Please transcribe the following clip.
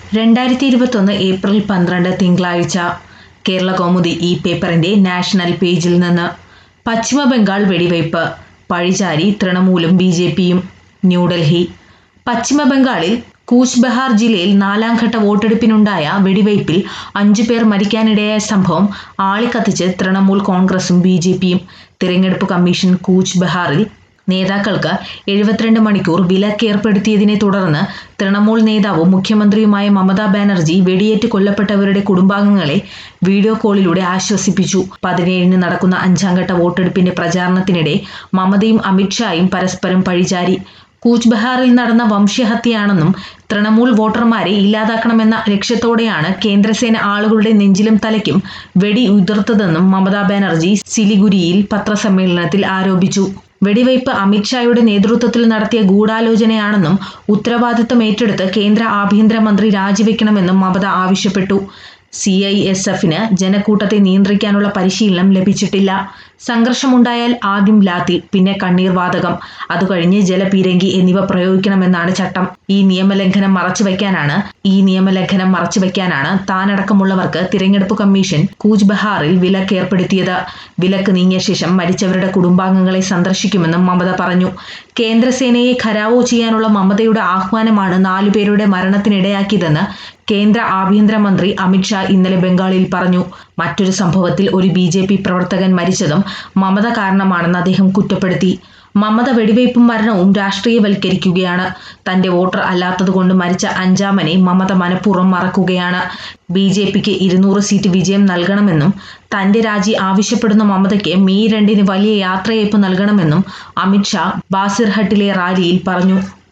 രണ്ടായിരത്തി ഇരുപത്തൊന്ന് ഏപ്രിൽ പന്ത്രണ്ട് തിങ്കളാഴ്ച കേരള കൗമുദി ഈ പേപ്പറിന്റെ നാഷണൽ പേജിൽ നിന്ന് പശ്ചിമ ബംഗാൾ വെടിവയ്പ് പഴിചാരി തൃണമൂലും ബി ജെ പിയും ന്യൂഡൽഹി പശ്ചിമ ബംഗാളിൽ കൂച്ച് ബെഹാർ ജില്ലയിൽ നാലാം ഘട്ട വോട്ടെടുപ്പിനുണ്ടായ വെടിവയ്പിൽ അഞ്ചു പേർ മരിക്കാനിടയായ സംഭവം ആളിക്കത്തിച്ച് തൃണമൂൽ കോൺഗ്രസും ബി ജെ പിയും തിരഞ്ഞെടുപ്പ് കമ്മീഷൻ കൂച്ച് ബെഹാറിൽ നേതാക്കൾക്ക് എഴുപത്തിരണ്ട് മണിക്കൂർ വിലക്കേർപ്പെടുത്തിയതിനെ തുടർന്ന് തൃണമൂൽ നേതാവും മുഖ്യമന്ത്രിയുമായ മമതാ ബാനർജി വെടിയേറ്റ് കൊല്ലപ്പെട്ടവരുടെ കുടുംബാംഗങ്ങളെ വീഡിയോ കോളിലൂടെ ആശ്വസിപ്പിച്ചു പതിനേഴിന് നടക്കുന്ന അഞ്ചാംഘട്ട വോട്ടെടുപ്പിന്റെ പ്രചാരണത്തിനിടെ മമതയും അമിത്ഷായും പരസ്പരം പഴിചാരി കൂച്ച് ബെഹാറിൽ നടന്ന വംശഹത്യയാണെന്നും തൃണമൂൽ വോട്ടർമാരെ ഇല്ലാതാക്കണമെന്ന ലക്ഷ്യത്തോടെയാണ് കേന്ദ്രസേന ആളുകളുടെ നെഞ്ചിലും തലയ്ക്കും വെടി ഉതിർത്തതെന്നും മമതാ ബാനർജി സിലിഗുരിയിൽ പത്രസമ്മേളനത്തിൽ ആരോപിച്ചു വെടിവയ്പ് അമിത്ഷായുടെ നേതൃത്വത്തിൽ നടത്തിയ ഗൂഢാലോചനയാണെന്നും ഉത്തരവാദിത്തം ഏറ്റെടുത്ത് കേന്ദ്ര ആഭ്യന്തരമന്ത്രി രാജിവെക്കണമെന്നും മമത ആവശ്യപ്പെട്ടു സി ഐ എസ് എഫിന് ജനക്കൂട്ടത്തെ നിയന്ത്രിക്കാനുള്ള പരിശീലനം ലഭിച്ചിട്ടില്ല സംഘർഷമുണ്ടായാൽ ആദ്യം ലാത്തി പിന്നെ കണ്ണീർ വാതകം അതുകഴിഞ്ഞ് ജലപീരങ്കി എന്നിവ പ്രയോഗിക്കണമെന്നാണ് ചട്ടം ഈ നിയമലംഘനം മറച്ചുവെക്കാനാണ് ഈ നിയമലംഘനം മറച്ചുവെക്കാനാണ് താനടക്കമുള്ളവർക്ക് തിരഞ്ഞെടുപ്പ് കമ്മീഷൻ കൂച്ച് ബെഹാറിൽ വിലക്ക് ഏർപ്പെടുത്തിയത് വിലക്ക് നീങ്ങിയ ശേഷം മരിച്ചവരുടെ കുടുംബാംഗങ്ങളെ സന്ദർശിക്കുമെന്നും മമത പറഞ്ഞു കേന്ദ്രസേനയെ ഖരാവോ ചെയ്യാനുള്ള മമതയുടെ ആഹ്വാനമാണ് നാലുപേരുടെ മരണത്തിനിടയാക്കിയതെന്ന് കേന്ദ്ര ആഭ്യന്തരമന്ത്രി അമിത്ഷാ ഇന്നലെ ബംഗാളിൽ പറഞ്ഞു മറ്റൊരു സംഭവത്തിൽ ഒരു ബി ജെ പി പ്രവർത്തകൻ മരിച്ചതും മമത കാരണമാണെന്ന് അദ്ദേഹം കുറ്റപ്പെടുത്തി മമത വെടിവയ്പും മരണവും രാഷ്ട്രീയവൽക്കരിക്കുകയാണ് തന്റെ വോട്ടർ അല്ലാത്തതുകൊണ്ട് മരിച്ച അഞ്ചാമനെ മമത മനഃപൂർവ്വം മറക്കുകയാണ് ബി ജെ പിക്ക് ഇരുന്നൂറ് സീറ്റ് വിജയം നൽകണമെന്നും തന്റെ രാജി ആവശ്യപ്പെടുന്ന മമതയ്ക്ക് മെയ് രണ്ടിന് വലിയ യാത്രയയപ്പ് നൽകണമെന്നും അമിത്ഷാ ബാസിർഹട്ടിലെ റാലിയിൽ പറഞ്ഞു